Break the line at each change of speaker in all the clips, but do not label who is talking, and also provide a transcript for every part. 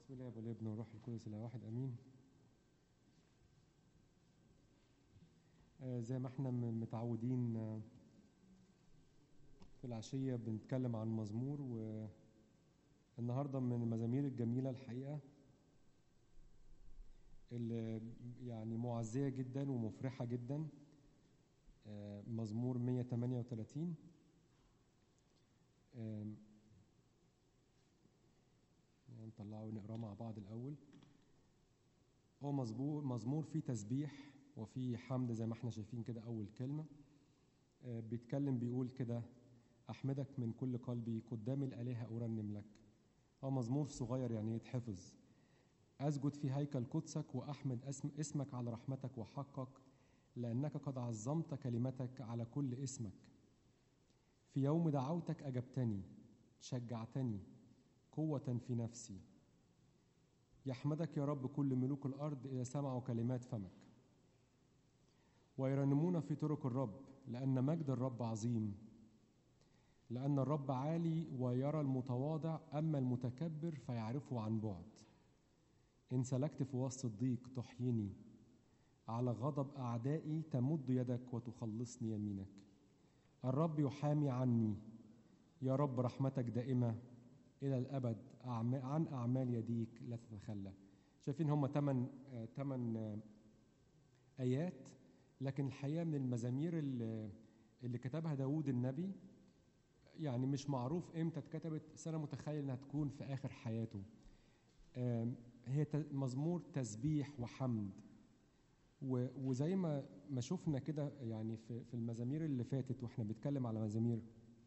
بسم الله والابن والروح القدس الاله واحد امين آه، زي ما احنا م- متعودين آه، في العشية بنتكلم عن مزمور والنهاردة من المزامير الجميلة الحقيقة اللي يعني معزية جدا ومفرحة جدا آه، مزمور 138 آم، يعني نطلعه ونقراه مع بعض الأول هو مزمور مزمور فيه تسبيح وفيه حمد زي ما احنا شايفين كده أول كلمة آه، بيتكلم بيقول كده أحمدك من كل قلبي قدام الآلهة أرنم لك هو مزمور صغير يعني يتحفظ أسجد في هيكل قدسك وأحمد اسم اسمك على رحمتك وحقك لأنك قد عظمت كلمتك على كل اسمك في يوم دعوتك أجبتني شجعتني قوة في نفسي يحمدك يا رب كل ملوك الأرض إذا سمعوا كلمات فمك ويرنمون في طرق الرب لأن مجد الرب عظيم لأن الرب عالي ويرى المتواضع أما المتكبر فيعرفه عن بعد إن سلكت في وسط الضيق تحييني على غضب أعدائي تمد يدك وتخلصني يمينك الرب يحامي عني يا رب رحمتك دائمة إلى الأبد أعم- عن أعمال يديك لا تتخلى شايفين هم ثمان ثمان آيات لكن الحقيقة من المزامير اللي, اللي كتبها داود النبي يعني مش معروف امتى اتكتبت بس انا متخيل انها تكون في اخر حياته آم، هي ت- مزمور تسبيح وحمد و- وزي ما ما شفنا كده يعني في في المزامير اللي فاتت واحنا بنتكلم على مزامير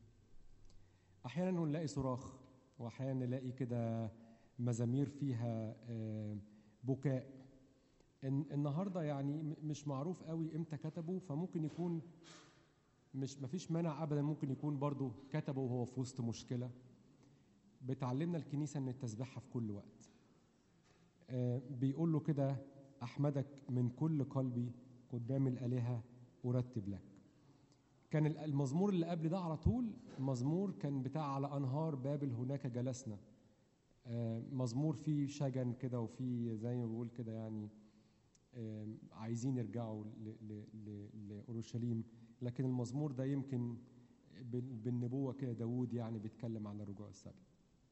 احيانا نلاقي صراخ واحيانا نلاقي كده مزامير فيها آه، بكاء الن- النهارده يعني م- مش معروف قوي امتى كتبه فممكن يكون مش مفيش مانع ابدا ممكن يكون برضه كتبه وهو في وسط مشكله بتعلمنا الكنيسه ان التسبيحها في كل وقت آه، بيقول له كده احمدك من كل قلبي قدام الالهه ارتب لك كان ال- المزمور اللي قبل ده على طول مزمور كان بتاع على انهار بابل هناك جلسنا آه، مزمور فيه شجن كده وفيه زي ما بيقول كده يعني آم، عايزين يرجعوا ل- ل- ل- لاورشليم لكن المزمور ده يمكن بال- بالنبوه كده داوود يعني بيتكلم عن الرجوع السبي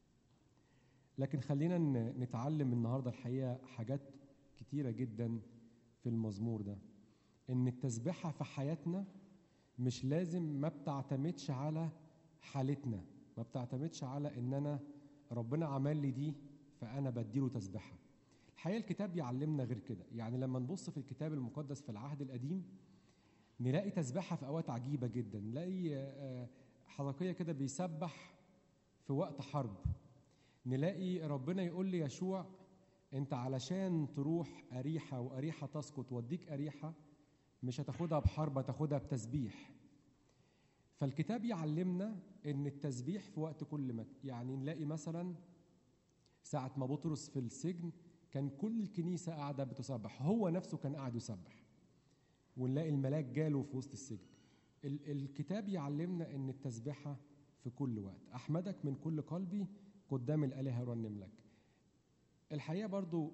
لكن خلينا ن- نتعلم النهارده الحقيقه حاجات كتيره جدا في المزمور ده ان التسبيحه في حياتنا مش لازم ما بتعتمدش على حالتنا ما بتعتمدش على ان انا ربنا عمل لي دي فانا بديله تسبيحه الحقيقه الكتاب يعلمنا غير كده يعني لما نبص في الكتاب المقدس في العهد القديم نلاقي تسبيحه في اوقات عجيبه جدا نلاقي آه، حزقية كده بيسبح في وقت حرب نلاقي ربنا يقول لي يشوع انت علشان تروح أريحة وأريحة تسقط واديك أريحة مش هتاخدها بحرب هتاخدها بتسبيح فالكتاب يعلمنا ان التسبيح في وقت كل ما يعني نلاقي مثلا ساعة ما بطرس في السجن كان كل الكنيسة قاعدة بتسبح هو نفسه كان قاعد يسبح ونلاقي الملاك جاله في وسط السجن ال- الكتاب يعلمنا ان التسبيحة في كل وقت احمدك من كل قلبي قدام الالهه ارنم لك الحقيقه برضو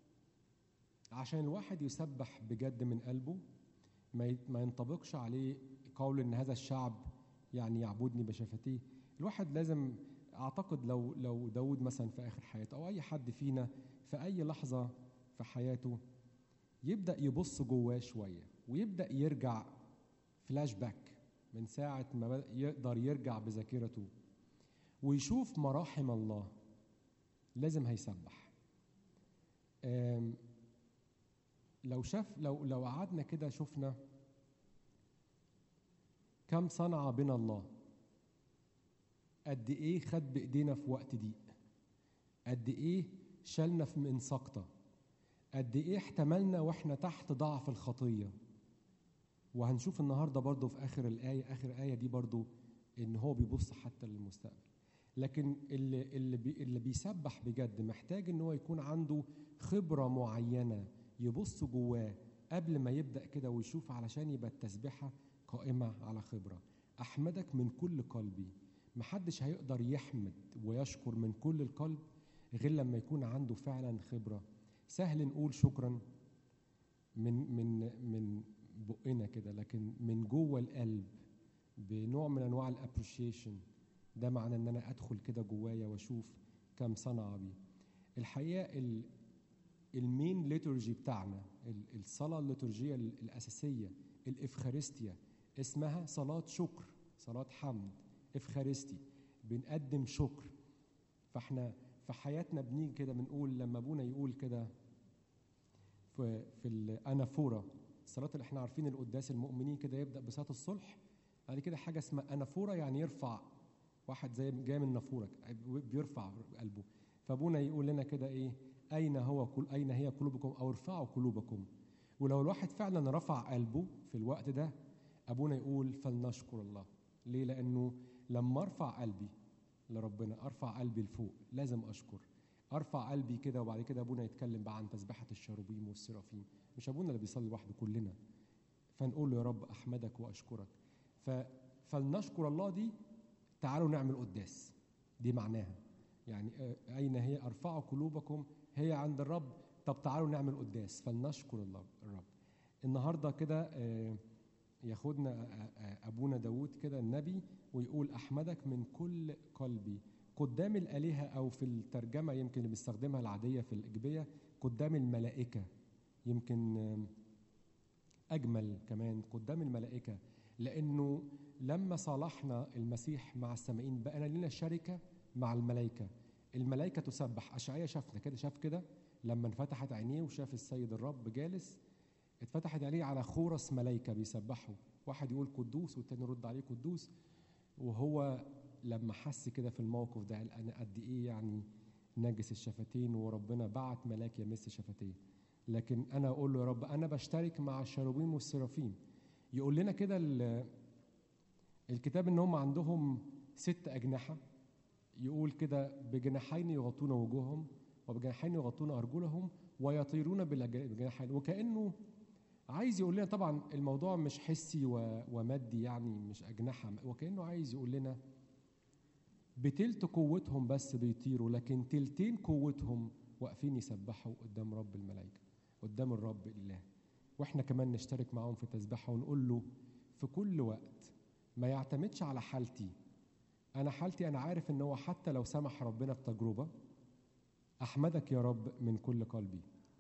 عشان الواحد يسبح بجد من قلبه ما ي- ما ينطبقش عليه قول ان هذا الشعب يعني يعبدني بشفتيه الواحد لازم اعتقد لو لو داود مثلا في اخر حياته او اي حد فينا في اي لحظه في حياته يبدا يبص جواه شويه ويبدا يرجع فلاش باك من ساعه ما بدأ يقدر يرجع بذاكرته ويشوف مراحم الله لازم هيسبح آم، لو شاف لو لو قعدنا كده شفنا كم صنع بنا الله قد ايه خد بايدينا في وقت ضيق قد ايه شالنا في من سقطه قد ايه احتملنا واحنا تحت ضعف الخطيه وهنشوف النهارده برضو في اخر الايه اخر ايه دي برضو ان هو بيبص حتى للمستقبل لكن اللي اللي بي اللي بيسبح بجد محتاج ان هو يكون عنده خبره معينه يبص جواه قبل ما يبدا كده ويشوف علشان يبقى التسبيحه قائمه على خبره احمدك من كل قلبي محدش هيقدر يحمد ويشكر من كل القلب غير لما يكون عنده فعلا خبره سهل نقول شكرا من من من بقنا كده لكن من جوه القلب بنوع من انواع الابريشيشن ده معنى ان انا ادخل كده جوايا واشوف كم صنع بي الحقيقه ال المين ليتورجي بتاعنا ال- الصلاه الليتورجيه ال- الاساسيه الافخارستيا اسمها صلاه شكر صلاه حمد افخارستي بنقدم شكر فاحنا في حياتنا بنيجي كده بنقول لما ابونا يقول كده في في الانافوره الصلاه اللي احنا عارفين القداس المؤمنين كده يبدا بصلاه الصلح بعد كده حاجه اسمها انافوره يعني يرفع واحد زي جاي من نافوره بيرفع قلبه فابونا يقول لنا كده ايه اين هو كل اين هي قلوبكم او ارفعوا قلوبكم ولو الواحد فعلا رفع قلبه في الوقت ده ابونا يقول فلنشكر الله ليه لانه لما ارفع قلبي لربنا ارفع قلبي لفوق لازم اشكر ارفع قلبي كده وبعد كده ابونا يتكلم بقى عن تسبحه الشروبيم والسرافيم مش ابونا اللي بيصلي لوحده كلنا فنقول له يا رب احمدك واشكرك ف فلنشكر الله دي تعالوا نعمل قداس دي معناها يعني آه، اين هي ارفعوا قلوبكم هي عند الرب طب تعالوا نعمل قداس فلنشكر الله الرب النهارده كده آه، ياخدنا آه، آه، ابونا داود كده النبي ويقول احمدك من كل قلبي قدام الالهه او في الترجمه يمكن اللي بنستخدمها العاديه في الاجبيه قدام الملائكه يمكن آم، اجمل كمان قدام الملائكه لانه لما صالحنا المسيح مع السمائين بقى لنا شركه مع الملائكه الملائكه تسبح اشعياء شافنا كده شاف كده لما انفتحت عينيه وشاف السيد الرب جالس اتفتحت عينيه على خورس ملائكه بيسبحوا واحد يقول قدوس والتاني يرد عليه قدوس وهو لما حس كده في الموقف ده قال انا قد ايه يعني نجس الشفتين وربنا بعت ملاك يمس شفتيه لكن انا اقول له يا رب انا بشترك مع الشروبيم والسرافيم يقول لنا كده ال- الكتاب ان هم عندهم ست اجنحه يقول كده بجناحين يغطون وجوههم وبجناحين يغطون ارجلهم ويطيرون بالأج- بجناحين وكانه عايز يقول لنا طبعا الموضوع مش حسي و- ومادي يعني مش اجنحه وكانه عايز يقول لنا بتلت قوتهم بس بيطيروا لكن تلتين قوتهم واقفين يسبحوا قدام رب الملائكه قدام الرب الاله واحنا كمان نشترك معاهم في التسبيحه ونقول له في كل وقت ما يعتمدش على حالتي انا حالتي انا عارف ان هو حتى لو سمح ربنا بتجربه احمدك يا رب من كل قلبي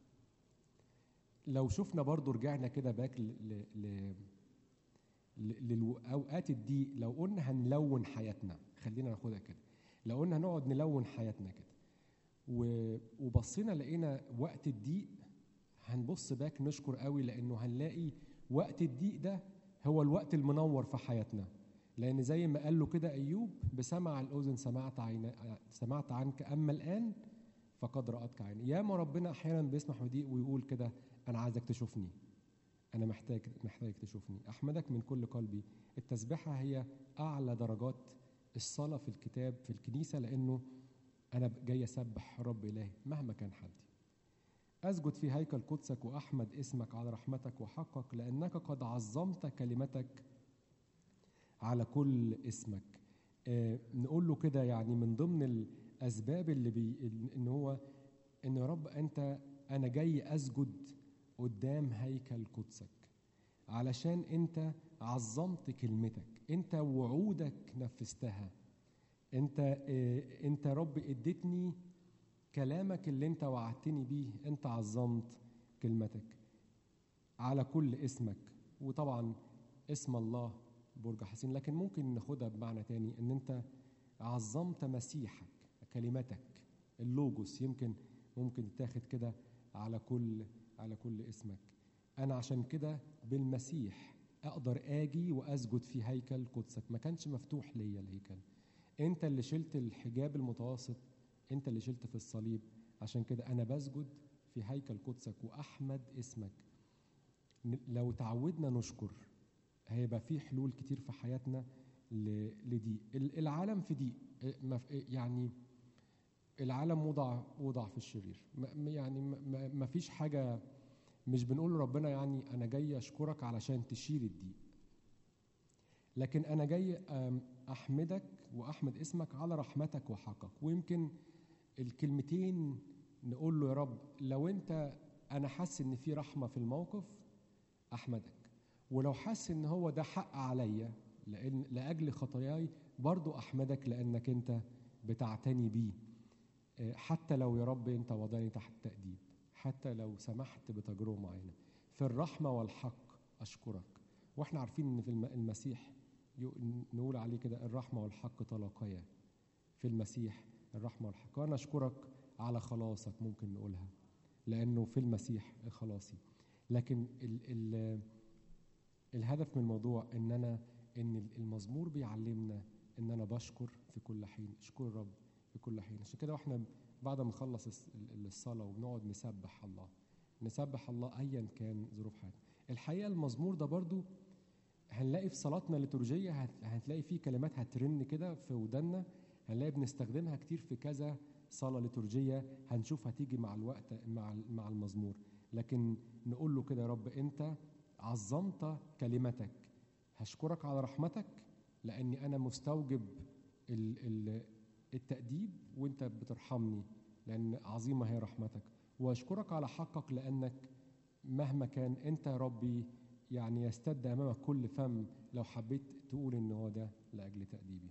لو شفنا برضو رجعنا كده باك ل... ل... ل... للاوقات الضيق لو قلنا هنلون حياتنا خلينا ناخدها كده لو قلنا هنقعد نلون حياتنا كده و- وبصينا لقينا وقت الضيق هنبص باك نشكر قوي لانه هنلاقي وقت الضيق ده هو الوقت المنور في حياتنا لان زي ما قال له كده ايوب بسمع الاذن سمعت عين سمعت عنك اما الان فقد راتك عيني ياما ربنا احيانا بيسمح بضيق ويقول كده انا عايزك تشوفني انا محتاج محتاجك تشوفني احمدك من كل قلبي التسبيحه هي اعلى درجات الصلاه في الكتاب في الكنيسه لانه انا جاي اسبح رب الهي مهما كان حالتي اسجد في هيكل قدسك واحمد اسمك على رحمتك وحقك لانك قد عظمت كلمتك على كل اسمك آه نقول له كده يعني من ضمن الاسباب اللي بي ان هو ان يا رب انت انا جاي اسجد قدام هيكل قدسك علشان انت عظمت كلمتك انت وعودك نفذتها انت اه انت رب اديتني كلامك اللي انت وعدتني بيه انت عظمت كلمتك على كل اسمك وطبعا اسم الله برج حسين لكن ممكن ناخدها بمعنى تاني ان انت عظمت مسيحك كلمتك اللوجوس يمكن ممكن تاخد كده على كل على كل اسمك انا عشان كده بالمسيح اقدر اجي واسجد في هيكل قدسك ما كانش مفتوح ليا الهيكل انت اللي شلت الحجاب المتوسط انت اللي شلت في الصليب عشان كده انا بسجد في هيكل قدسك واحمد اسمك لو تعودنا نشكر هيبقى في حلول كتير في حياتنا لدي العالم في دي يعني العالم وضع وضع في الشرير يعني ما فيش حاجه مش بنقول لربنا يعني انا جاي اشكرك علشان تشيل الضيق لكن انا جاي احمدك واحمد اسمك على رحمتك وحقك ويمكن الكلمتين نقول له يا رب لو انت انا حاسس ان في رحمه في الموقف احمدك ولو حاسس ان هو ده حق عليا لان لاجل خطاياي برضو احمدك لانك انت بتعتني بيه آه، حتى لو يا رب انت وضعني تحت تاديب حتى لو سمحت بتجربه معينه في الرحمه والحق اشكرك واحنا عارفين ان في الم- المسيح يق- نقول عليه كده الرحمه والحق تلاقيا في المسيح الرحمه والحق وانا اشكرك على خلاصك ممكن نقولها لانه في المسيح خلاصي لكن ال ال الهدف من الموضوع ان انا ان المزمور بيعلمنا ان انا بشكر في كل حين اشكر الرب في كل حين عشان كده واحنا بعد ما نخلص الس- ال- الصلاه وبنقعد نسبح الله نسبح الله ايا كان ظروف حياتنا الحقيقه المزمور ده برضو هنلاقي في صلاتنا الليتورجيه هت- هتلاقي فيه كلمات هترن كده في ودنا هنلاقي بنستخدمها كتير في كذا صلاه ليتورجيه هنشوف هتيجي مع الوقت مع ال- مع المزمور لكن نقول له كده يا رب انت عظمت كلمتك هشكرك على رحمتك لاني انا مستوجب ال- ال- التأديب وانت بترحمني لان عظيمه هي رحمتك واشكرك على حقك لانك مهما كان انت يا ربي يعني يستد امامك كل فم لو حبيت تقول ان هو ده لاجل تأديبي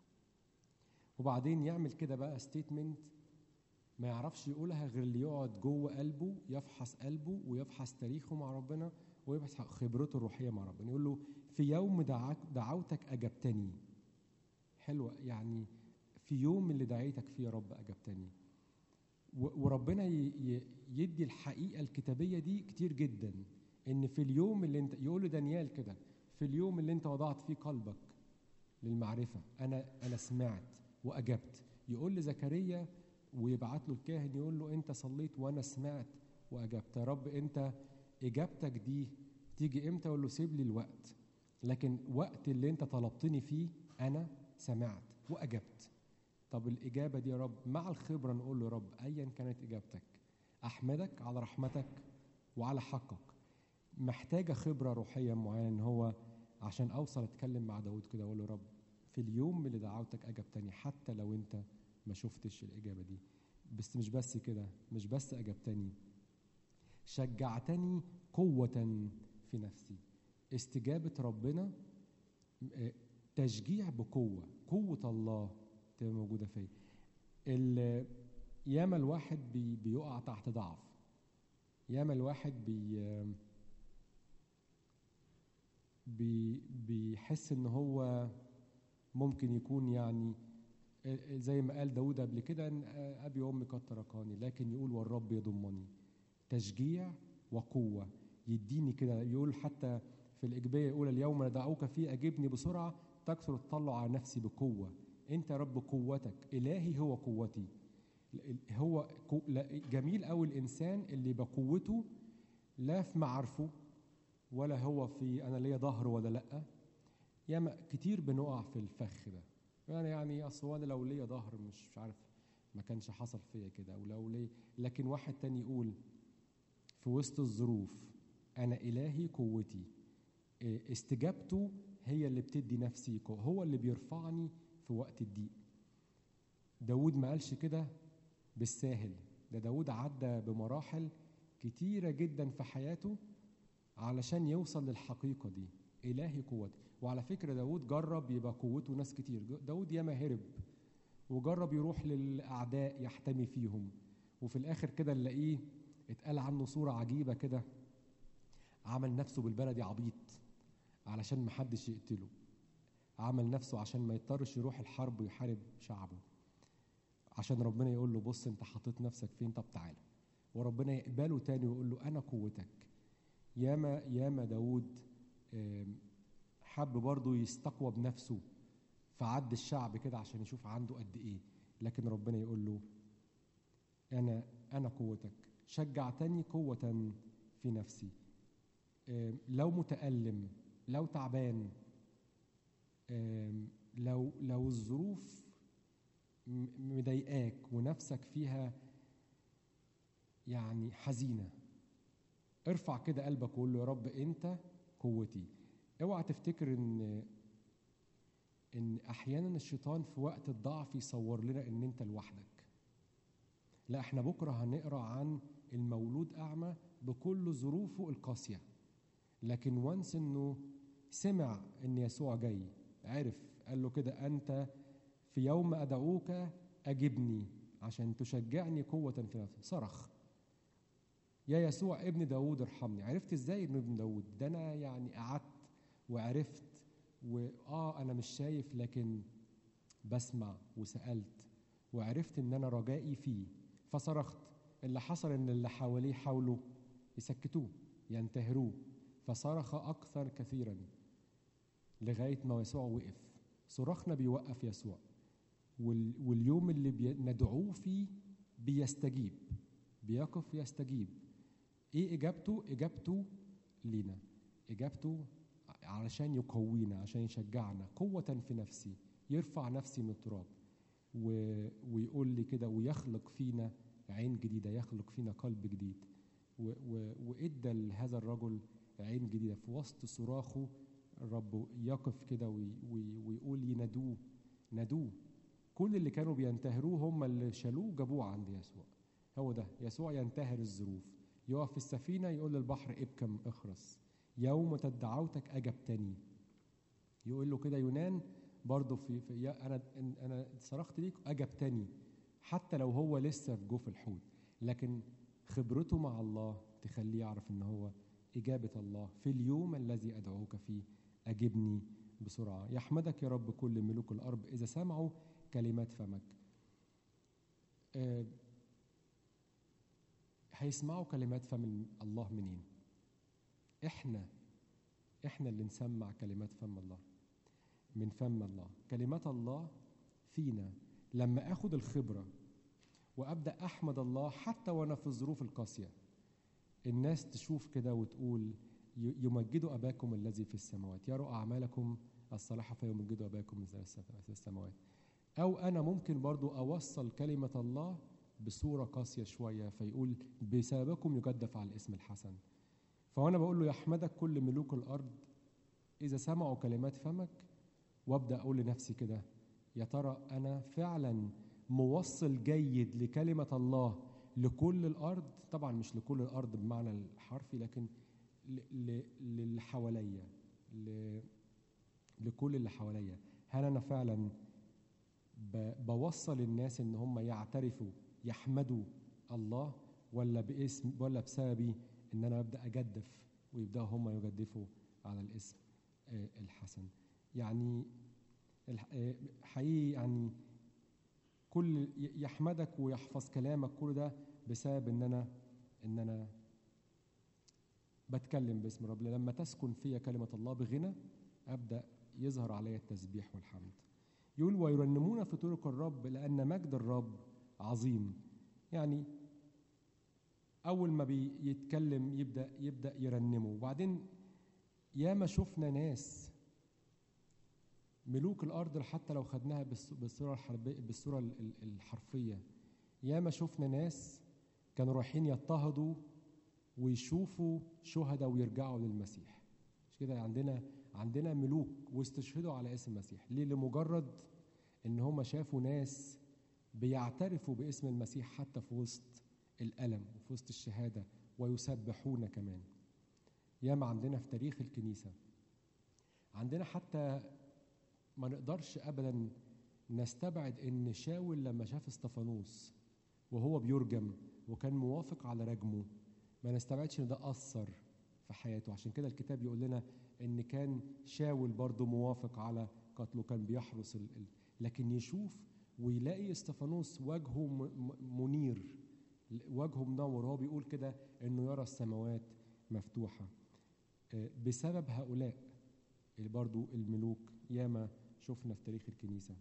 وبعدين يعمل كده بقى ستيتمنت ما يعرفش يقولها غير اللي يقعد جوه قلبه يفحص قلبه ويفحص تاريخه مع ربنا ويبحث خبرته الروحيه مع ربنا يقول له في يوم دعاك دعوتك اجبتني حلوه يعني في يوم اللي دعيتك فيه يا رب اجبتني و- وربنا ي- ي- يدي الحقيقه الكتابيه دي كتير جدا ان في اليوم اللي انت يقول لدانيال كده في اليوم اللي انت وضعت فيه قلبك للمعرفه انا انا سمعت واجبت يقول لزكريا ويبعت له الكاهن يقول له انت صليت وانا سمعت واجبت يا رب انت اجابتك دي تيجي امتى اقول له سيب لي الوقت لكن وقت اللي انت طلبتني فيه انا سمعت واجبت طب الاجابه دي يا رب مع الخبره نقول له يا رب ايا كانت اجابتك احمدك على رحمتك وعلى حقك محتاجه خبره روحيه معينه ان هو عشان اوصل اتكلم مع داود كده اقول له يا رب في اليوم اللي دعوتك اجبتني حتى لو انت ما شفتش الاجابه دي بس مش بس كده مش بس اجبتني شجعتني قوه في نفسي استجابه ربنا آه، تشجيع بقوه قوه الله تبقى موجوده فيا ال- ياما الواحد بي بيقع تحت ضعف ياما الواحد بي بي بيحس ان هو ممكن يكون يعني زي ما قال داود قبل كده ان ابي وامي قد تركاني لكن يقول والرب يضمني تشجيع وقوه يديني كده يقول حتى في الاجبيه يقول اليوم ندعوك فيه اجبني بسرعه تكثر التطلع على نفسي بقوه انت يا رب قوتك الهي هو قوتي هو قو- لا- جميل قوي الانسان اللي بقوته لا في معارفه ولا هو في انا ليا ظهر ولا لا ياما كتير بنقع في الفخ ده يعني يعني اصل هو انا لو ليا ظهر مش مش عارف ما كانش حصل فيا كده او لو ليه لكن واحد تاني يقول في وسط الظروف انا الهي قوتي إيه، استجابته هي اللي بتدي نفسي قوة هو اللي بيرفعني في وقت الضيق داود ما قالش كده بالساهل ده داود عدى بمراحل كتيرة جدا في حياته علشان يوصل للحقيقة دي إلهي قوتي وعلى فكرة داود جرب يبقى قوته ناس كتير داود ياما هرب وجرب يروح للأعداء يحتمي فيهم وفي الآخر كده نلاقيه اتقال عنه صورة عجيبة كده عمل نفسه بالبلدي عبيط علشان محدش يقتله عمل نفسه عشان ما يضطرش يروح الحرب ويحارب شعبه عشان ربنا يقول له بص انت حطيت نفسك فين طب تعالى وربنا يقبله تاني ويقول له انا قوتك ياما ياما داود آم، حب برضه يستقوى بنفسه فعد الشعب كده عشان يشوف عنده قد ايه لكن ربنا يقول له انا انا قوتك شجعتني قوه في نفسي آم، لو متألم لو تعبان آم، لو لو الظروف م- مضايقاك ونفسك فيها يعني حزينه ارفع كده قلبك وقول له يا رب انت قوتي اوعى تفتكر ان ان احيانا الشيطان في وقت الضعف يصور لنا ان انت لوحدك لا احنا بكره هنقرا عن المولود اعمى بكل ظروفه القاسيه لكن وانس انه سمع ان يسوع جاي عرف قال له كده انت في يوم ادعوك اجبني عشان تشجعني قوه في نفسي صرخ يا يسوع ابن داود ارحمني عرفت ازاي ابن ابن داود ده انا يعني قعدت وعرفت واه انا مش شايف لكن بسمع وسالت وعرفت ان انا رجائي فيه فصرخت اللي حصل ان اللي حواليه حاولوا يسكتوه ينتهروه فصرخ اكثر كثيرا لغايه ما يسوع وقف صراخنا بيوقف يسوع وال واليوم اللي ندعوه فيه بيستجيب بيقف يستجيب ايه اجابته اجابته لينا اجابته علشان يقوينا عشان يشجعنا قوة في نفسي يرفع نفسي من التراب و... ويقول لي كده ويخلق فينا عين جديدة يخلق فينا قلب جديد و... و... وإدى لهذا الرجل عين جديدة في وسط صراخه الرب يقف كده وي... وي... ويقول ينادوه نادوه كل اللي كانوا بينتهروه هم اللي شالوه جابوه عند يسوع هو ده يسوع ينتهر الظروف يقف في السفينة يقول للبحر ابكم اخرس يوم تدعوتك أجبتني يقول له كده يونان برضه في, في أنا أنا صرخت ليك أجبتني حتى لو هو لسه في جوف الحوت لكن خبرته مع الله تخليه يعرف إن هو إجابة الله في اليوم الذي أدعوك فيه أجبني بسرعة يحمدك يا رب كل ملوك الأرض إذا سمعوا كلمات فمك أه هيسمعوا كلمات فم الله منين احنا احنا اللي نسمع كلمات فم الله من فم الله كلمات الله فينا لما اخد الخبره وابدا احمد الله حتى وانا في الظروف القاسيه الناس تشوف كده وتقول يمجدوا اباكم الذي في السماوات يروا اعمالكم الصالحه فيمجدوا اباكم الذي في السماوات او انا ممكن برضو اوصل كلمه الله بصوره قاسيه شويه فيقول بسببكم يجدف على الاسم الحسن فوانا بقول له يحمدك كل ملوك الارض اذا سمعوا كلمات فمك وابدا اقول لنفسي كده يا ترى انا فعلا موصل جيد لكلمه الله لكل الارض طبعا مش لكل الارض بمعنى الحرفي لكن للي حواليا لكل اللي حواليا هل انا فعلا بوصل الناس ان هم يعترفوا يحمدوا الله ولا باسم ولا بسببي ان انا ابدا اجدف ويبداوا هم يجدفوا على الاسم الحسن يعني حقيقي يعني كل يحمدك ويحفظ كلامك كل ده بسبب ان انا ان انا بتكلم باسم رب لما تسكن فيا كلمه الله بغنى ابدا يظهر علي التسبيح والحمد يقول ويرنمون في طرق الرب لان مجد الرب عظيم يعني اول ما بيتكلم يبدا يبدا يرنمه وبعدين ياما شفنا ناس ملوك الارض حتى لو خدناها بالصوره الحربيه بالصوره الحرفيه ياما شفنا ناس كانوا رايحين يضطهدوا ويشوفوا شهداء ويرجعوا للمسيح مش كده عندنا عندنا ملوك واستشهدوا على اسم المسيح ليه لمجرد ان هم شافوا ناس بيعترفوا باسم المسيح حتى في وسط الألم وفي وسط الشهادة ويسبحون كمان ياما عندنا في تاريخ الكنيسة عندنا حتى ما نقدرش أبدا نستبعد إن شاول لما شاف استفانوس وهو بيرجم وكان موافق على رجمه ما نستبعدش إن ده أثر في حياته عشان كده الكتاب يقول لنا إن كان شاول برضه موافق على قتله كان بيحرس ال... لكن يشوف ويلاقي استفانوس وجهه منير وجهه منور وهو بيقول كده انه يرى السماوات مفتوحه بسبب هؤلاء برضو الملوك ياما شفنا في تاريخ الكنيسه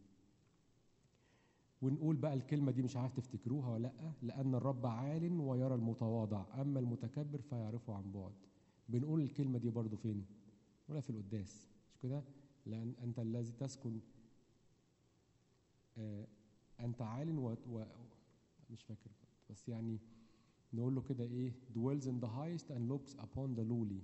ونقول بقى الكلمه دي مش عارف تفتكروها ولا لا لان الرب عال ويرى المتواضع اما المتكبر فيعرفه عن بعد بنقول الكلمه دي برضو فين ولا في القداس مش كده لان انت الذي تسكن آه انت عال و... و... مش فاكر بس يعني نقول له كده ايه dwells in the highest and looks upon the lowly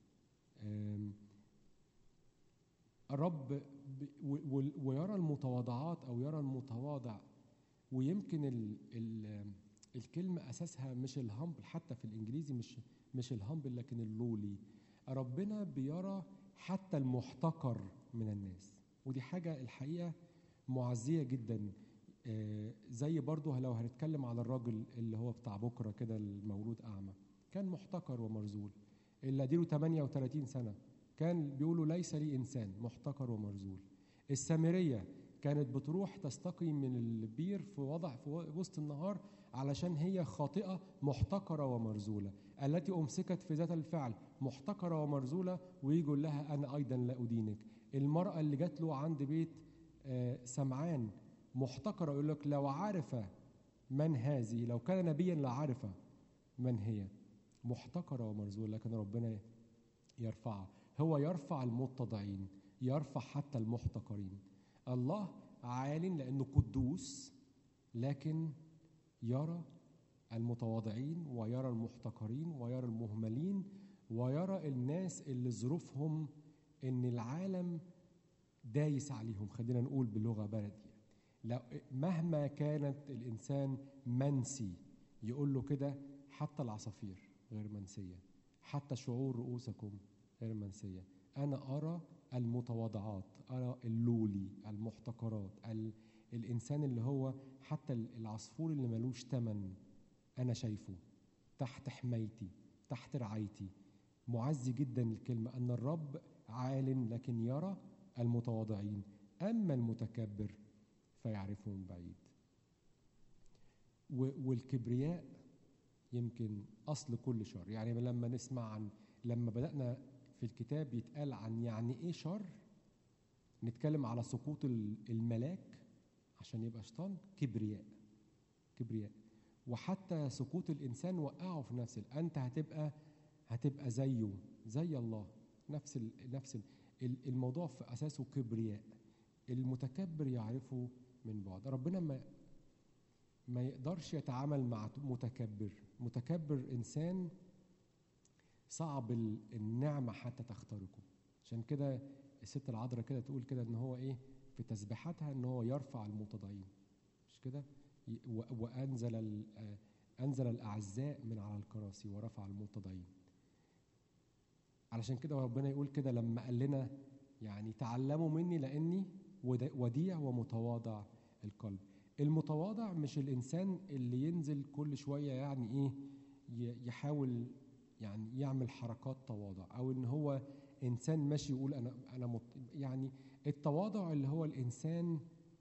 الرب ويرى المتواضعات او يرى المتواضع ويمكن ال ال الكلمة أساسها مش الهامبل حتى في الإنجليزي مش مش الهامبل لكن اللولي ربنا بيرى حتى المحتقر من الناس ودي حاجة الحقيقة معزية جدا آه، زي برضه لو هنتكلم على الراجل اللي هو بتاع بكرة كده المولود أعمى كان محتقر ومرزول اللي اديله 38 سنة كان بيقولوا ليس لي إنسان محتقر ومرزول السامرية كانت بتروح تستقي من البير في وضع في وسط النهار علشان هي خاطئة محتقرة ومرزولة التي أمسكت في ذات الفعل محتقرة ومرزولة ويقول لها أنا أيضا لا أدينك المرأة اللي جات له عند بيت آه، سمعان محتقرة يقول لك لو عرف من هذه لو كان نبيا لعرف من هي محتقرة ومرزولة لكن ربنا يرفعها هو يرفع المتضعين يرفع حتى المحتقرين الله عال لأنه قدوس لكن يرى المتواضعين ويرى المحتقرين ويرى المهملين ويرى الناس اللي ظروفهم ان العالم دايس عليهم خلينا نقول بلغه بلدي لو مهما كانت الانسان منسي يقول له كده حتى العصافير غير منسيه حتى شعور رؤوسكم غير منسيه انا ارى المتواضعات ارى اللولي المحتقرات ال... الانسان اللي هو حتى العصفور اللي ملوش تمن انا شايفه تحت حمايتي تحت رعايتي معزي جدا الكلمه ان الرب عال لكن يرى المتواضعين اما المتكبر فيعرفه من بعيد و- والكبرياء يمكن اصل كل شر يعني لما نسمع عن لما بدانا في الكتاب يتقال عن يعني ايه شر نتكلم على سقوط ال- الملاك عشان يبقى شيطان كبرياء كبرياء وحتى سقوط الانسان وقعه في نفس ال- انت هتبقى هتبقى زيه زي الله نفس ال نفس ال الموضوع في اساسه كبرياء المتكبر يعرفه من بعد ربنا ما ما يقدرش يتعامل مع متكبر متكبر انسان صعب ال- النعمه حتى تخترقه عشان كده الست العذراء كده تقول كده ان هو ايه في تسبيحاتها ان هو يرفع المتضعين مش كده ي- و- وانزل ال- آه، انزل الاعزاء من على الكراسي ورفع المتضعين علشان كده ربنا يقول كده لما قال لنا يعني تعلموا مني لاني ود- وديع ومتواضع القلب المتواضع مش الانسان اللي ينزل كل شويه يعني ايه ي- يحاول يعني يعمل حركات تواضع او ان هو انسان ماشي يقول انا انا مت يعني التواضع اللي هو الانسان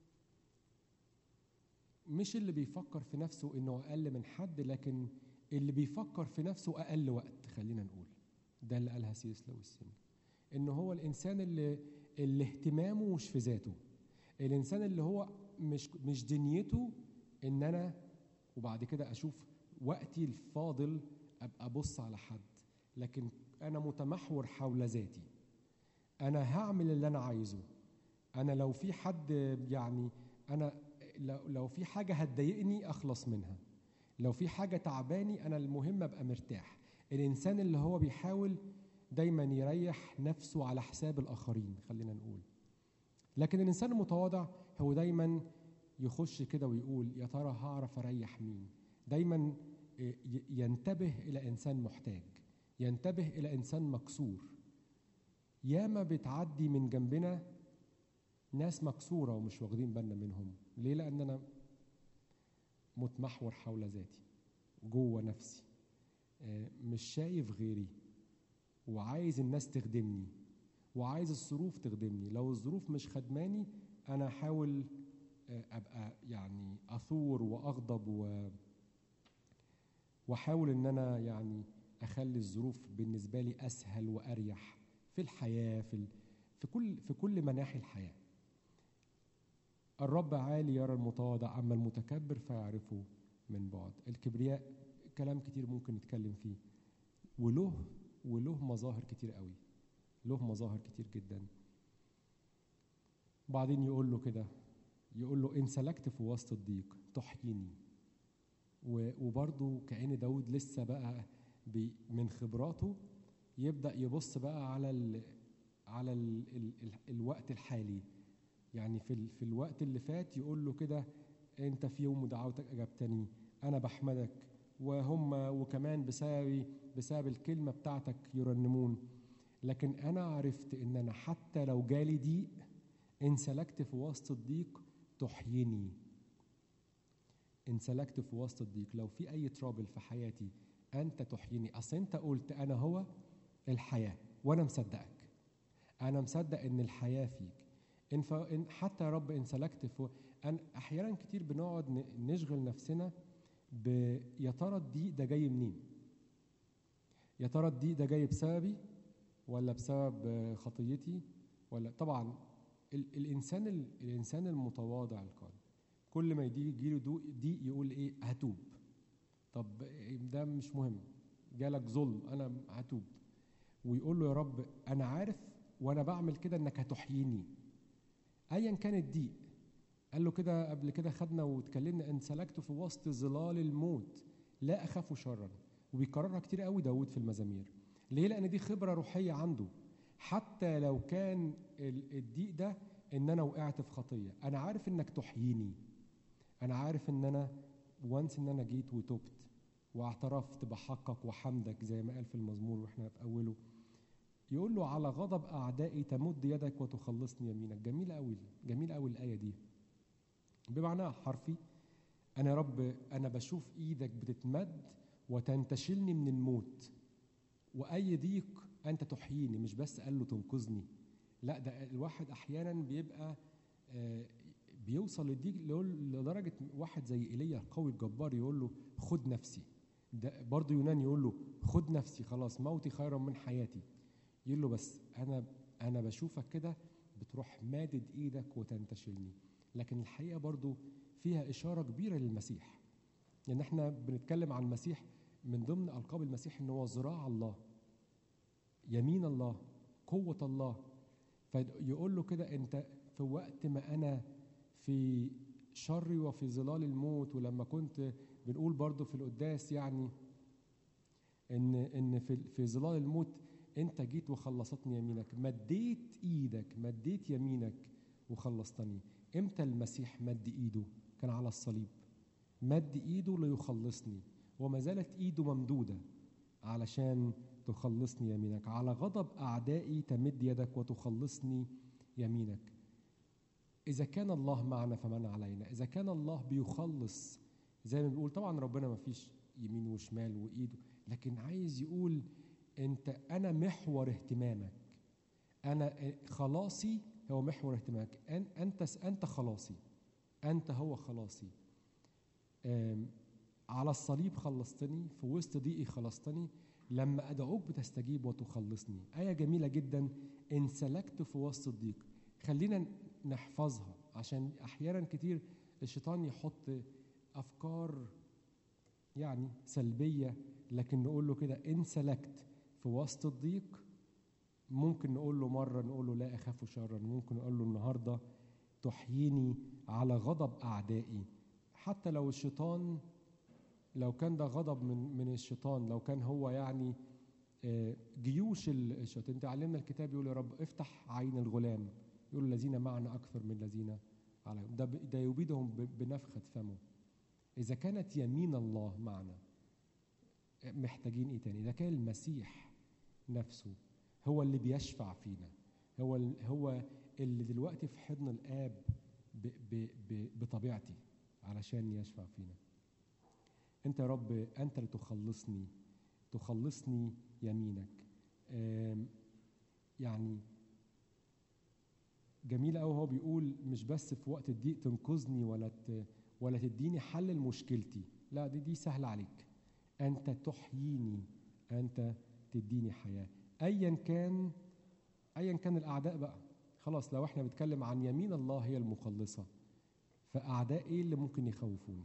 مش اللي بيفكر في نفسه انه اقل من حد لكن اللي بيفكر في نفسه اقل وقت خلينا نقول ده اللي قالها سيس لويس ان هو الانسان اللي اللي اهتمامه مش في ذاته الانسان اللي هو مش مش دنيته ان انا وبعد كده اشوف وقتي الفاضل ابقى ابص على حد لكن انا متمحور حول ذاتي انا هعمل اللي انا عايزه انا لو في حد يعني انا لو, لو في حاجه هتضايقني اخلص منها لو في حاجه تعباني انا المهم ابقى مرتاح الانسان اللي هو بيحاول دايما يريح نفسه على حساب الاخرين خلينا نقول لكن الانسان المتواضع هو دايما يخش كده ويقول يا ترى هعرف اريح مين دايما ي- ينتبه الى انسان محتاج ينتبه الى انسان مكسور ياما بتعدي من جنبنا ناس مكسوره ومش واخدين بالنا منهم ليه لان انا متمحور حول ذاتي جوه نفسي آه، مش شايف غيري وعايز الناس تخدمني وعايز الظروف تخدمني لو الظروف مش خدماني انا احاول آه، ابقى يعني اثور واغضب و واحاول ان انا يعني اخلي الظروف بالنسبه لي اسهل واريح في الحياه في ال... في كل في كل مناحي الحياه الرب عالي يرى المتواضع اما المتكبر فيعرفه من بعد الكبرياء كلام كتير ممكن نتكلم فيه وله وله مظاهر كتير قوي له مظاهر كتير جدا بعدين يقول له كده يقول له ان سلكت في وسط الضيق تحييني و- وبرضه كأن داود لسه بقى بي من خبراته يبدأ يبص بقى على ال على ال ال ال الوقت الحالي يعني في ال في الوقت اللي فات يقول له كده انت في يوم دعوتك اجبتني انا بحمدك وهم وكمان بسبب بسبب الكلمه بتاعتك يرنمون لكن انا عرفت ان انا حتى لو جالي ضيق ان سلكت في وسط الضيق تحييني ان سلكت في وسط الضيق لو في اي ترابل في حياتي انت تحييني اصل انت قلت انا هو الحياه وانا مصدقك انا مصدق ان الحياه فيك إن, ف... إن حتى يا رب ان سلكت في أن احيانا كتير بنقعد ن- نشغل نفسنا ب يا ترى الضيق ده جاي منين يا ترى الضيق ده جاي بسببي ولا بسبب آه، خطيتي ولا طبعا ال... الانسان ال... الانسان المتواضع القلب كل ما يجي يجيله دو- ضيق يقول ايه هتوب طب ده مش مهم جالك ظلم انا هتوب ويقول له يا رب انا عارف وانا بعمل كده انك هتحييني ايا كان الضيق قال له كده قبل كده خدنا واتكلمنا ان سلكت في وسط ظلال الموت لا اخاف شرا وبيكررها كتير قوي داود في المزامير ليه لان دي خبره روحيه عنده حتى لو كان ال- الضيق ده ان انا وقعت في خطيه انا عارف انك تحييني انا عارف ان انا وانس ان انا جيت وتبت واعترفت بحقك وحمدك زي ما قال في المزمور واحنا في اوله يقول له على غضب اعدائي تمد يدك وتخلصني يمينك جميله قوي جميله قوي الايه دي بمعنى حرفي انا يا رب انا بشوف ايدك بتتمد وتنتشلني من الموت واي ضيق انت تحييني مش بس قال له تنقذني لا ده الواحد احيانا بيبقى آه، بيوصل للضيق يقول- لدرجه واحد زي ايليا القوي الجبار يقول له خد نفسي ده برضه يونان يقول له خد نفسي خلاص موتي خيرا من حياتي يقول له بس انا انا بشوفك كده بتروح مادد ايدك وتنتشلني لكن الحقيقه برضو فيها اشاره كبيره للمسيح يعني احنا بنتكلم عن المسيح من ضمن القاب المسيح ان هو ذراع الله يمين الله قوه الله فيقول له كده انت في وقت ما انا في شري وفي ظلال الموت ولما كنت بنقول برضو في القداس يعني ان ان في في ظلال الموت انت جيت وخلصتني يمينك مديت ايدك مديت يمينك وخلصتني امتى المسيح مد ايده كان على الصليب مد ايده ليخلصني وما زالت ايده ممدوده علشان تخلصني يمينك على غضب اعدائي تمد يدك وتخلصني يمينك اذا كان الله معنا فمن علينا اذا كان الله بيخلص زي ما بيقول طبعا ربنا ما فيش يمين وشمال وايده لكن عايز يقول انت انا محور اهتمامك انا خلاصي هو محور اهتمامك أن- انت انت خلاصي انت هو خلاصي آم، على الصليب خلصتني في وسط ضيقي خلصتني لما ادعوك بتستجيب وتخلصني ايه جميله جدا ان سلكت في وسط الضيق خلينا نحفظها عشان احيانا كتير الشيطان يحط افكار يعني سلبيه لكن نقول له كده ان سلكت في وسط الضيق ممكن نقول له مره نقول له لا اخاف شرا ممكن نقول له النهارده تحييني على غضب اعدائي حتى لو الشيطان لو كان ده غضب من من الشيطان لو كان هو يعني آه، جيوش ال- الشيطان انت علمنا الكتاب يقول يا رب افتح عين الغلام يقول الذين معنا اكثر من الذين عليهم ده ب- ده يبيدهم ب- بنفخه فمه اذا كانت يمين الله معنا محتاجين ايه تاني ده كان المسيح نفسه هو اللي بيشفع فينا هو ال- هو اللي دلوقتي في حضن الاب ب ب ب بطبيعتي علشان يشفع فينا انت يا رب انت اللي تخلصني تخلصني يمينك آم، يعني جميل قوي هو بيقول مش بس في وقت الضيق تنقذني ولا ت... ولا تديني حل لمشكلتي لا دي دي سهله عليك انت تحييني انت تديني حياه ايا كان ايا كان الاعداء بقى خلاص لو احنا بنتكلم عن يمين الله هي المخلصه فاعداء ايه اللي ممكن يخوفوني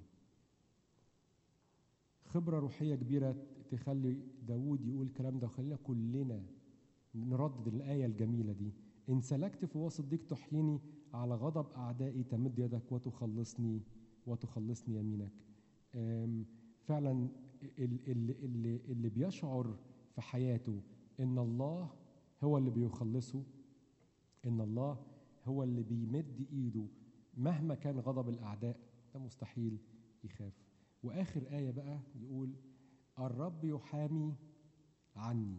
خبره روحيه كبيره تخلي داوود يقول الكلام ده وخلينا كلنا نردد الايه الجميله دي ان سلكت في وسط ضيق تحييني على غضب اعدائي تمد يدك وتخلصني وتخلصني يمينك أم، فعلا ال- اللي, اللي, اللي بيشعر في حياته ان الله هو اللي بيخلصه ان الله هو اللي بيمد ايده مهما كان غضب الاعداء ده مستحيل يخاف واخر ايه بقى يقول الرب يحامي عني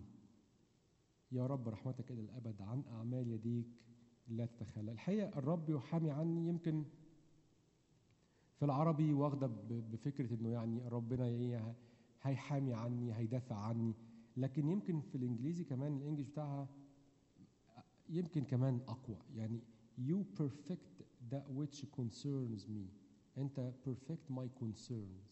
يا رب رحمتك الى الابد عن اعمال يديك لا تتخلى الحقيقه الرب يحامي عني يمكن في العربي واخده ب- بفكره انه يعني ربنا ايه هيحامي عني هيدافع عني لكن يمكن في الانجليزي كمان الانجليش بتاعها يمكن كمان اقوى يعني you perfect that which concerns me انت perfect my concerns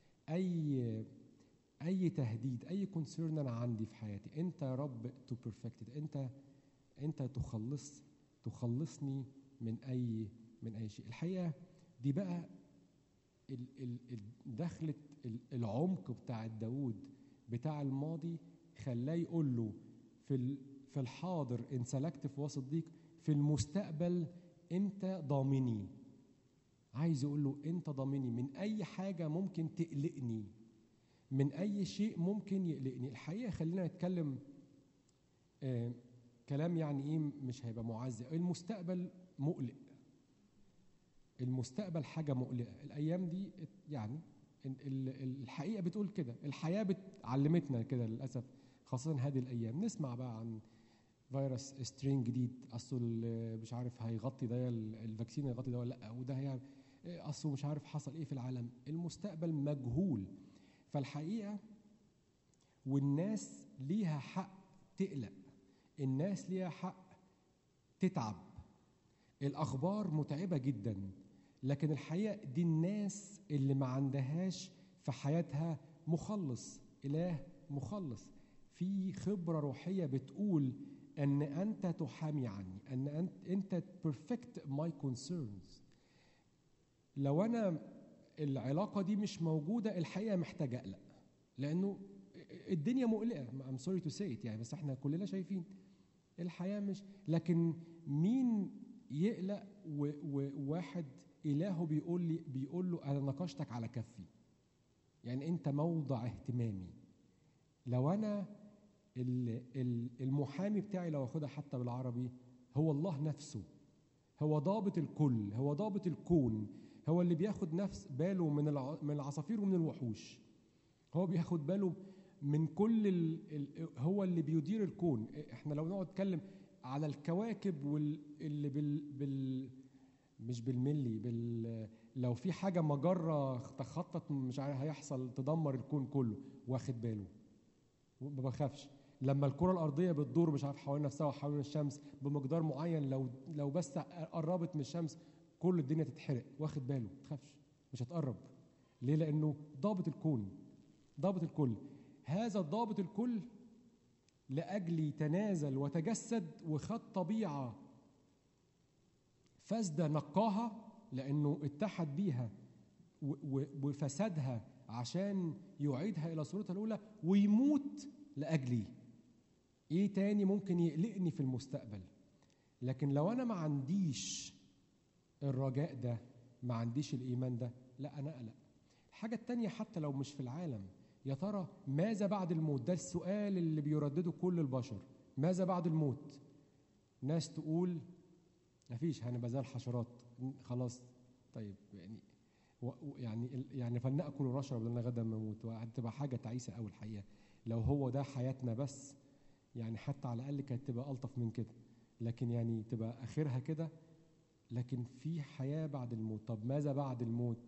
اي اي تهديد اي كونسيرن انا عندي في حياتي انت يا رب تو بيرفكت انت انت تخلص تخلصني من اي من اي شيء الحقيقه دي بقى ال- ال- ال- دخلت ال- العمق بتاع داوود بتاع الماضي خلاه يقول له في ال- في الحاضر ان سلكت في وسط ضيق في المستقبل انت ضامني عايز يقول له انت ضامني من اي حاجه ممكن تقلقني من اي شيء ممكن يقلقني الحقيقه خلينا نتكلم آه كلام يعني ايه مش هيبقى معزز المستقبل مقلق المستقبل حاجه مقلقه الايام دي يعني ال- ال- الحقيقه بتقول كده الحياه بتعلمتنا كده للاسف خاصه هذه الايام نسمع بقى عن فيروس سترين جديد اصله ال- مش عارف هيغطي ده ال- الفاكسين هيغطي ده ولا لا وده هي اصله مش عارف حصل ايه في العالم المستقبل مجهول فالحقيقه والناس ليها حق تقلق الناس ليها حق تتعب الاخبار متعبه جدا لكن الحقيقه دي الناس اللي ما عندهاش في حياتها مخلص اله مخلص في خبره روحيه بتقول ان انت تحامي عني ان انت انت perfect my concerns لو انا العلاقه دي مش موجوده الحقيقه محتاج اقلق لانه الدنيا مقلقه I'm sorry to say it يعني بس احنا كلنا شايفين الحياه مش لكن مين يقلق و- وواحد الهه بيقول لي بيقول له انا نقشتك على كفي يعني انت موضع اهتمامي لو انا ال- ال- المحامي بتاعي لو اخدها حتى بالعربي هو الله نفسه هو ضابط الكل هو ضابط الكون هو اللي بياخد نفس باله من الع- من العصافير ومن الوحوش هو بياخد باله من كل ال... ال... هو اللي بيدير الكون احنا لو نقعد نتكلم على الكواكب واللي بال... بال مش بالملي بال لو في حاجه مجره تخطط مش عارف هيحصل تدمر الكون كله واخد باله ما بخافش لما الكره الارضيه بتدور مش عارف حوالين نفسها وحوالين الشمس بمقدار معين لو لو بس قربت من الشمس كل الدنيا تتحرق واخد باله ما تخافش مش هتقرب ليه لانه ضابط الكون ضابط الكل هذا الضابط الكل لاجلي تنازل وتجسد وخد طبيعه فاسده نقاها لانه اتحد بيها و- و- وفسدها عشان يعيدها الى صورتها الاولى ويموت لاجلي ايه تاني ممكن يقلقني في المستقبل لكن لو انا ما عنديش الرجاء ده ما عنديش الايمان ده لا انا اقلق الحاجه التانيه حتى لو مش في العالم يا ترى ماذا بعد الموت ده السؤال اللي بيردده كل البشر ماذا بعد الموت ناس تقول مفيش هنبقى زي الحشرات خلاص طيب يعني و و- يعني ال- يعني فلنأكل ونشرب لنا غدا نموت وهتبقى حاجه تعيسه قوي الحقيقه لو هو ده حياتنا بس يعني حتى على الاقل كانت تبقى الطف من كده لكن يعني تبقى اخرها كده لكن في حياه بعد الموت طب ماذا بعد الموت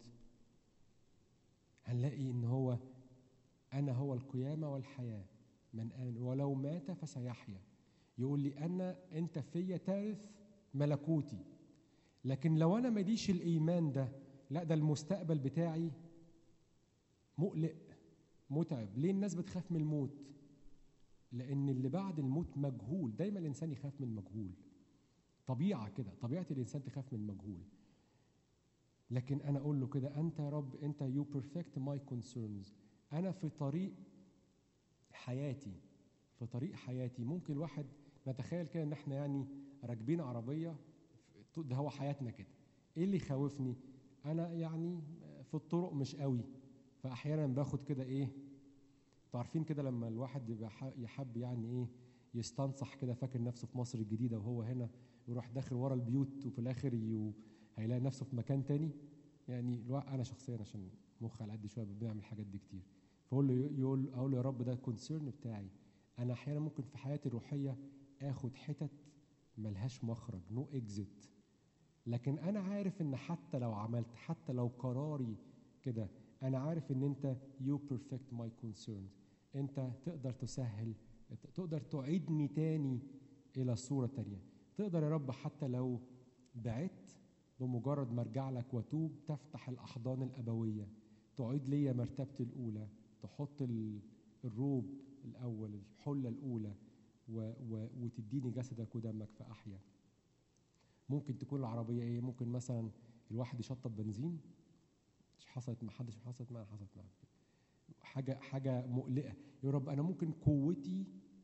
هنلاقي ان هو انا هو القيامه والحياه من امن ولو مات فسيحيا يقول لي انا انت فيا تارث ملكوتي لكن لو انا ماليش الايمان ده لا ده المستقبل بتاعي مقلق متعب ليه الناس بتخاف من الموت لان اللي بعد الموت مجهول دايما الانسان يخاف من المجهول طبيعه كده طبيعه الانسان تخاف من المجهول لكن انا اقول له كده انت يا رب انت يو بيرفكت ماي كونسيرنز انا في طريق حياتي في طريق حياتي ممكن الواحد نتخيل كده ان احنا يعني راكبين عربيه في- ده هو حياتنا كده ايه اللي يخوفني انا يعني في الطرق مش قوي فاحيانا باخد كده ايه انتوا عارفين كده لما الواحد يبقى ح- يحب يعني ايه يستنصح كده فاكر نفسه في مصر الجديده وهو هنا يروح داخل ورا البيوت وفي الاخر يو هيلاقي نفسه في مكان تاني يعني الوا- انا شخصيا عشان مخ على قد شويه بنعمل الحاجات دي كتير فاقول له يقول اقول له يا رب ده الكونسيرن بتاعي انا احيانا ممكن في حياتي الروحيه اخد حتت ملهاش مخرج نو no اكزيت لكن انا عارف ان حتى لو عملت حتى لو قراري كده انا عارف ان انت يو بيرفكت ماي كونسيرنز انت تقدر تسهل تقدر تعيدني تاني الى صوره تانيه تقدر يا رب حتى لو بعدت بمجرد ما ارجع لك واتوب تفتح الاحضان الابويه تعيد لي مرتبتي الاولى تحط الروب الاول الحله الاولى و و وتديني جسدك ودمك فاحيا ممكن تكون العربيه ايه ممكن مثلا الواحد يشطب بنزين مش حصلت مع حدش حصلت معايا حصلت معايا حاجه حاجه مقلقه يا رب انا ممكن قوتي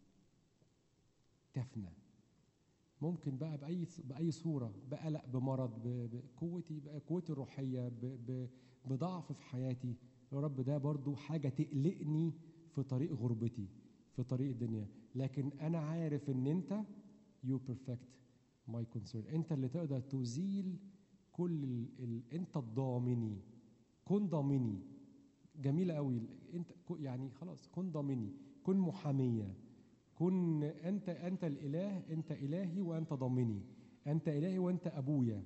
تفنى ممكن بقى باي باي صوره بقلق بمرض بقوتي قوتي الروحيه بضعف في حياتي يا رب ده برضو حاجه تقلقني في طريق غربتي في طريق الدنيا لكن انا عارف ان انت يو بيرفكت ماي كونسيرن انت اللي تقدر تزيل كل ال... ال... انت الضامني كن ضامني جميله قوي انت يعني خلاص كن ضامني كن محاميه كن انت انت الاله انت الهي وانت ضامني انت الهي وانت ابويا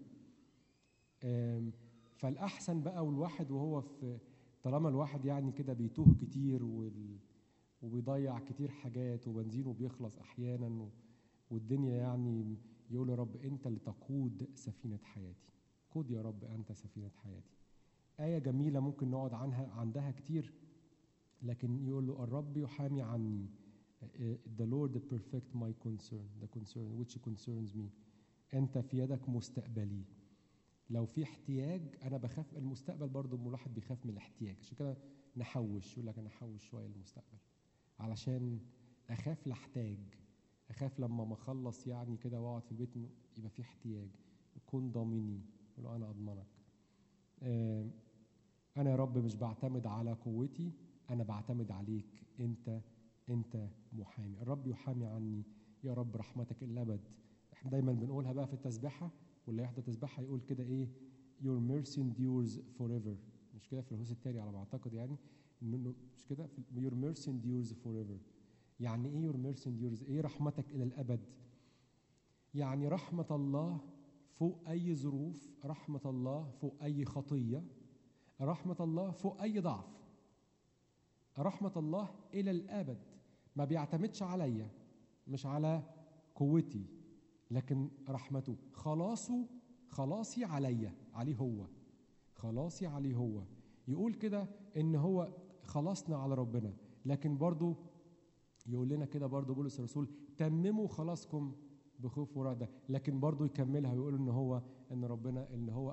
فالاحسن بقى والواحد وهو في طالما الواحد يعني كده بيتوه كتير وال وبيضيع كتير حاجات وبنزينه بيخلص احيانا والدنيا يعني يقول يا رب انت اللي تقود سفينه حياتي قود يا رب انت سفينه حياتي ايه جميله ممكن نقعد عنها عندها كتير لكن يقول له الرب يحامي عني the Lord perfect my concern the concern which concerns me انت في يدك مستقبلي لو في احتياج انا بخاف المستقبل برضو الواحد بيخاف من الاحتياج عشان كده نحوش يقول لك انا احوش شويه للمستقبل علشان اخاف لاحتاج اخاف لما ما اخلص يعني كده واقعد في البيت يبقى في احتياج كن ضامني يقول انا اضمنك آه انا يا رب مش بعتمد على قوتي انا بعتمد عليك انت انت محامي الرب يحامي عني يا رب رحمتك الابد احنا دايما بنقولها بقى في التسبيحه واللي يحضر تسبيحه يقول كده ايه your mercy endures forever مش كده في الهوس التاني على ما اعتقد يعني مش كده your mercy endures forever يعني ايه your mercy endures ايه رحمتك الى الابد يعني رحمه الله فوق اي ظروف رحمه الله فوق اي خطيه رحمه الله فوق اي ضعف رحمه الله الى الابد ما بيعتمدش عليا مش على قوتي لكن رحمته خلاصه خلاصي عليا عليه هو خلاصي عليه هو يقول كده ان هو خلصنا على ربنا لكن برضو يقول لنا كده برضو بولس الرسول تمموا خلاصكم بخوف ورعدة لكن برضو يكملها ويقول ان هو ان ربنا ان هو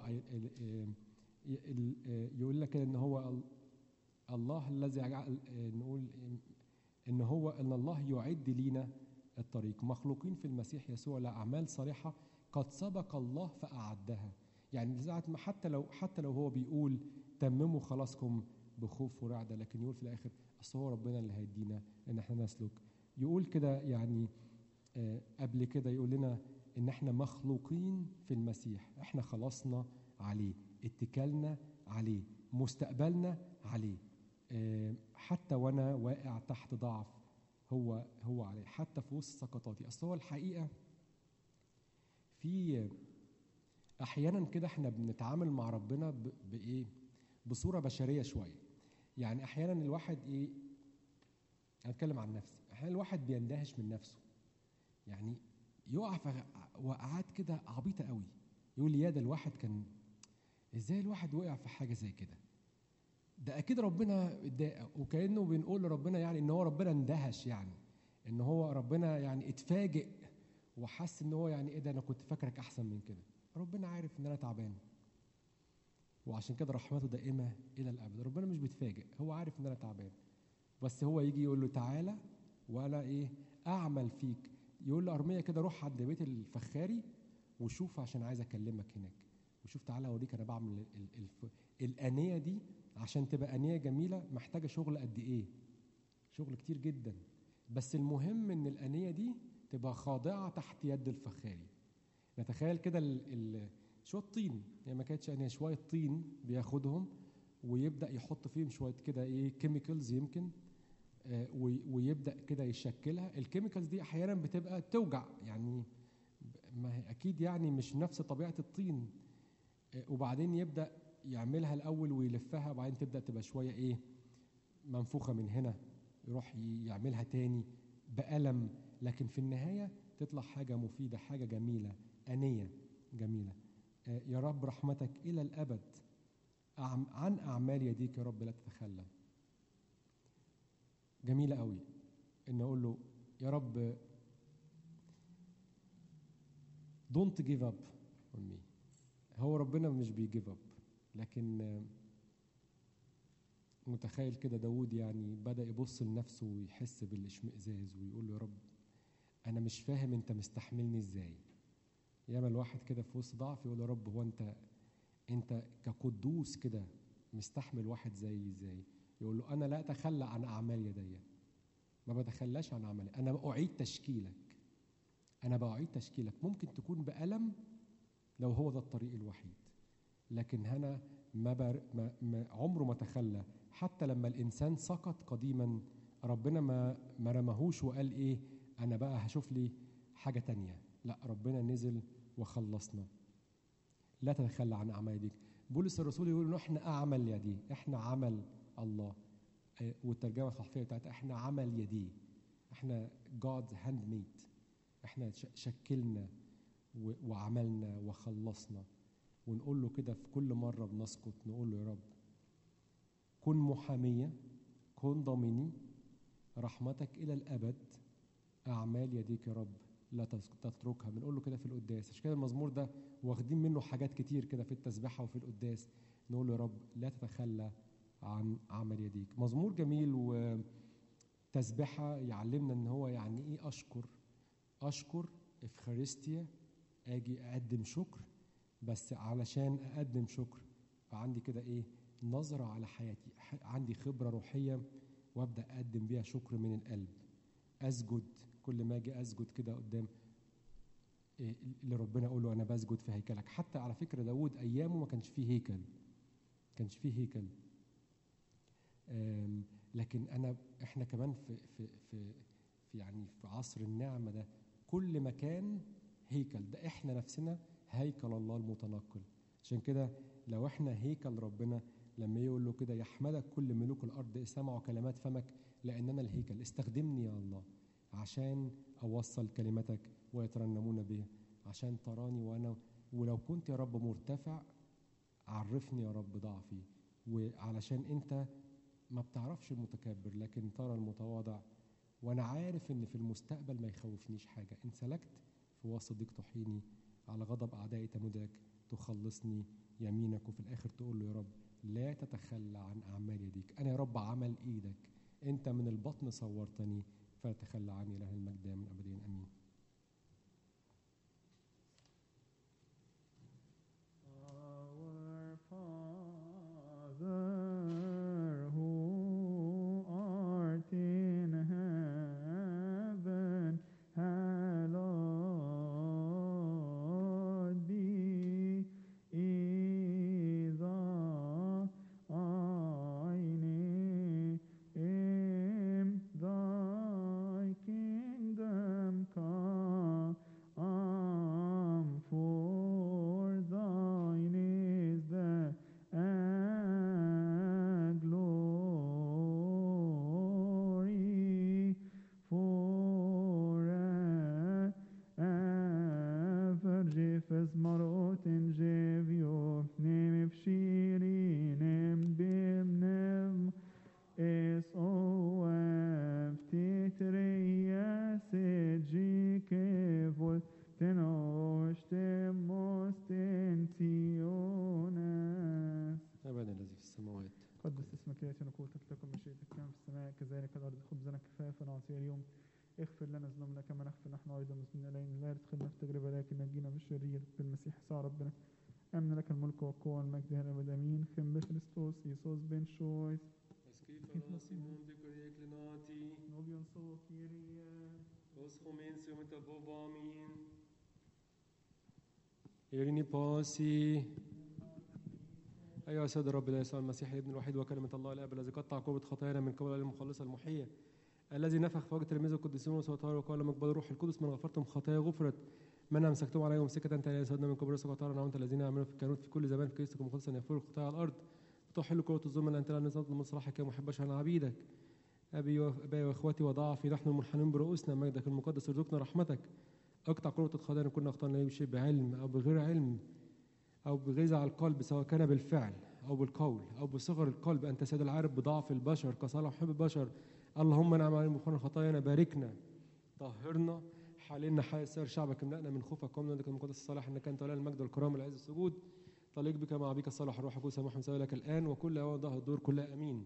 يقول لك ان هو الله الذي نقول ان هو ان الله يعد لينا الطريق مخلوقين في المسيح يسوع لأعمال صالحة قد سبق الله فأعدها يعني ساعة ما حتى لو حتى لو هو بيقول تمموا خلاصكم بخوف ورعدة لكن يقول في الآخر أصل هو ربنا اللي هيدينا إن احنا نسلك يقول كده يعني آه قبل كده يقول لنا إن احنا مخلوقين في المسيح احنا خلصنا عليه اتكلنا عليه مستقبلنا عليه آه حتى وأنا واقع تحت ضعف هو هو عليه حتى في وسط سقطاتي اصل هو الحقيقه في احيانا كده احنا بنتعامل مع ربنا بايه بصوره بشريه شويه يعني احيانا الواحد ايه هتكلم عن نفسي احيانا الواحد بيندهش من نفسه يعني يقع في وقعات كده عبيطه قوي يقول يا ده الواحد كان ازاي الواحد وقع في حاجه زي كده ده اكيد ربنا اتضايق وكانه بنقول لربنا يعني ان هو ربنا اندهش يعني ان هو ربنا يعني اتفاجئ وحس ان هو يعني ايه ده انا كنت فاكرك احسن من كده ربنا عارف ان انا تعبان وعشان كده رحمته دائمه الى الابد ربنا مش بيتفاجئ هو عارف ان انا تعبان بس هو يجي يقول له تعالى وانا ايه اعمل فيك يقول له ارميه كده روح عند بيت الفخاري وشوف عشان عايز اكلمك هناك وشوف تعالى اوريك انا بعمل ال ال ال الانيه دي عشان تبقى انيه جميله محتاجه شغل قد ايه شغل كتير جدا بس المهم ان الانيه دي تبقى خاضعه تحت يد الفخاري نتخيل كده ال ال شويه طين يعني ما كانتش انيه شويه طين بياخدهم ويبدا يحط فيهم شويه كده ايه كيميكالز يمكن آه، وي- ويبدا كده يشكلها الكيميكالز دي احيانا بتبقى توجع يعني ب- ما هي اكيد يعني مش نفس طبيعه الطين آه، وبعدين يبدا يعملها الاول ويلفها وبعدين تبدا تبقى شويه ايه منفوخه من هنا يروح ي- يعملها تاني بألم لكن في النهايه تطلع حاجه مفيده حاجه جميله انيه جميله آه، يا رب رحمتك الى الابد أعم- عن اعمال يديك يا رب لا تتخلى جميله قوي ان اقول له يا رب don't give up on me هو ربنا مش بيجيف اب لكن آه، متخيل كده داود يعني بدأ يبص لنفسه ويحس بالاشمئزاز ويقول له يا رب أنا مش فاهم أنت مستحملني إزاي ياما الواحد كده في وسط ضعف يقول يا رب هو أنت أنت كقدوس كده مستحمل واحد زي إزاي يقول له أنا لا أتخلى عن أعمال يدي ما بتخلاش عن أعمالي أنا أعيد تشكيلك أنا بعيد تشكيلك ممكن تكون بألم لو هو ده الطريق الوحيد لكن هنا ما, بر ما, ما عمره ما تخلى حتى لما الانسان سقط قديما ربنا ما ما رماهوش وقال ايه انا بقى هشوف لي حاجه تانية لا ربنا نزل وخلصنا لا تتخلى عن اعمال يديك بولس الرسول يقول انه احنا اعمل يديه احنا عمل الله آه، والترجمه الصحفيه بتاعتها احنا عمل يديه احنا God's handmade احنا ش- شكلنا و- وعملنا وخلصنا ونقول له كده في كل مرة بنسقط نقول له يا رب كن محامية كن ضامني رحمتك إلى الأبد أعمال يديك يا رب لا تس- تتركها بنقول له كده في القداس عشان كده المزمور ده واخدين منه حاجات كتير كده في التسبيحة وفي القداس نقول له يا رب لا تتخلى عن عمل يديك مزمور جميل وتسبيحة يعلمنا ان هو يعني ايه اشكر اشكر افخارستيا اجي اقدم شكر بس علشان اقدم شكر فعندي كده ايه نظرة على حياتي ح- عندي خبرة روحية وابدا اقدم بيها شكر من القلب اسجد كل ما اجي اسجد كده قدام إيه اللي ربنا اقول له انا بسجد في هيكلك حتى على فكرة داود ايامه ما كانش فيه هيكل ما كانش فيه هيكل آم، لكن انا احنا كمان في في في في يعني في عصر النعمه ده كل مكان هيكل ده احنا نفسنا هيكل الله المتنقل عشان كده لو احنا هيكل ربنا لما يقول له كده يحمدك كل ملوك الارض سمعوا كلمات فمك لاننا الهيكل استخدمني يا الله عشان اوصل كلمتك ويترنمون بها عشان تراني وانا ولو كنت يا رب مرتفع عرفني يا رب ضعفي وعلشان انت ما بتعرفش المتكبر لكن ترى المتواضع وانا عارف ان في المستقبل ما يخوفنيش حاجه ان سلكت في وسط ضيق طحيني على غضب اعدائي تمدك تخلصني يمينك وفي الاخر تقول له يا رب لا تتخلى عن اعمال يديك انا يا رب عمل ايدك انت من البطن صورتني فلا تتخلى عني له المجد من ابدين امين
Our Father who art in heaven, hallowed be thy name, thy kingdom come, for thine is the and glory forever. Jefes marotin jevio, nem shirim bim nem es oef titreia seji vol tenosh temos tensiones.
ابدا الذي في السماوات
قدس اسمك ياتي نقوتك تكن مشيئتك كما في السماء كذلك على الارض خبزنا كفافا نعطيه اليوم اغفر لنا ذنوبنا كما نغفر نحن ايضا مذنبين الينا لا تدخلنا في تجربه لكن نجينا من الشرير بالمسيح يسوع ربنا امن لك الملك والقوه والمجد الى الابد امين خم بخريستوس يسوس بن شويس نوبيون سو كيريا
Irini posi, أيها السيد الرب لا يسوع المسيح الابن الوحيد وكلمة الله الآب الذي قطع قوة خطايانا من قبل المخلصة المحية الذي نفخ في وجه تلاميذه القديسين وسوطار وقال مقبل الروح القدس من غفرتم خطايا غفرت من امسكتم عليهم سكة انت يا سيدنا من كبر سقطار نعمت الذين يعملون في الكانوت في كل زمان في كنيستكم مخلصا يغفروا الخطايا على الارض وتحل قوة الظلم ان انت لا نزلت من صلاحك يا محب عن عبيدك ابي وابي واخوتي وضعفي نحن المنحنين برؤوسنا مجدك المقدس ارزقنا رحمتك اقطع قوة الخطايا ان كنا اخطانا لا بشيء بعلم او بغير علم او بغيظ على القلب سواء كان بالفعل او بالقول او بصغر القلب انت سيد العارف بضعف البشر كصالح محب البشر اللهم نعم علينا بخور خطايانا باركنا طهرنا حالنا حال سير شعبك املأنا من خوفك قومنا لك المقدس الصالح انك انت ولا المجد والكرامه والعز السجود طليق بك مع بك الصالح الروح القدس سماح مساوي لك الان وكل اوان ظهر الدور كلها امين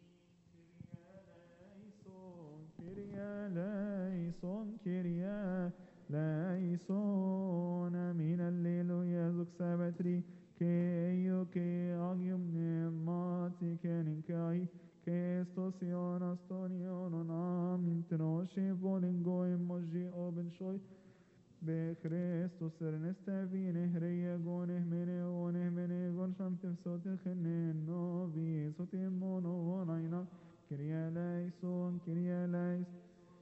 Kyria leison, Kyria leison, amin, alleluia, zuk sabatri, ke io ke agium nemati keninkai, ke stosion astonion amin, tenoshe volingo emoji oben shoi, be Christus erneste vine hreie gone mene one mene gon shamtim sote khene novi sote mono onaina Kyrie eleison, Kyrie eleison.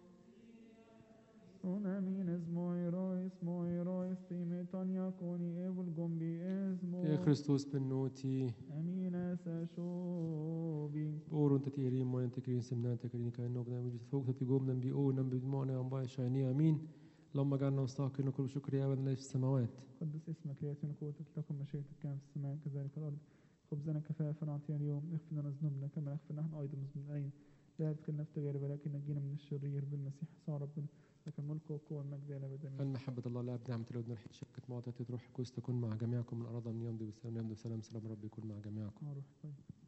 Son amin es moirois, moirois, timetania coni evul gombi esmo.
يا خريستوس بنوتي
Amin es ashobi.
بور انت تيريم وانت تكرين سمنا تكرين كان نوبنا بيجي فوق تتقوم نبي او نبي دموعنا عم باي شايني امين اللهم اجعلنا مستحقين كل شكر يا ابن في السماوات
قدس اسمك ياتي قوتك لكم مشيئتك كما في السماء كذلك الارض خبزنا كفافا نعطينا اليوم اغفر لنا ذنوبنا كما نغفر نحن ايضا مذنبين لا تدخلنا في تجارب ولكن نجينا من الشرير بالمسيح يسوع ربنا لك الملك والقوه والمجد الى ابد امين
أن محبة الله الآب نعمة الابن الوحيد شركة معطية روح القدس تكون مع جميعكم من أراد من يمضي بالسلام يمضي بسلام سلام رب يكون مع جميعكم
آه، روح طيب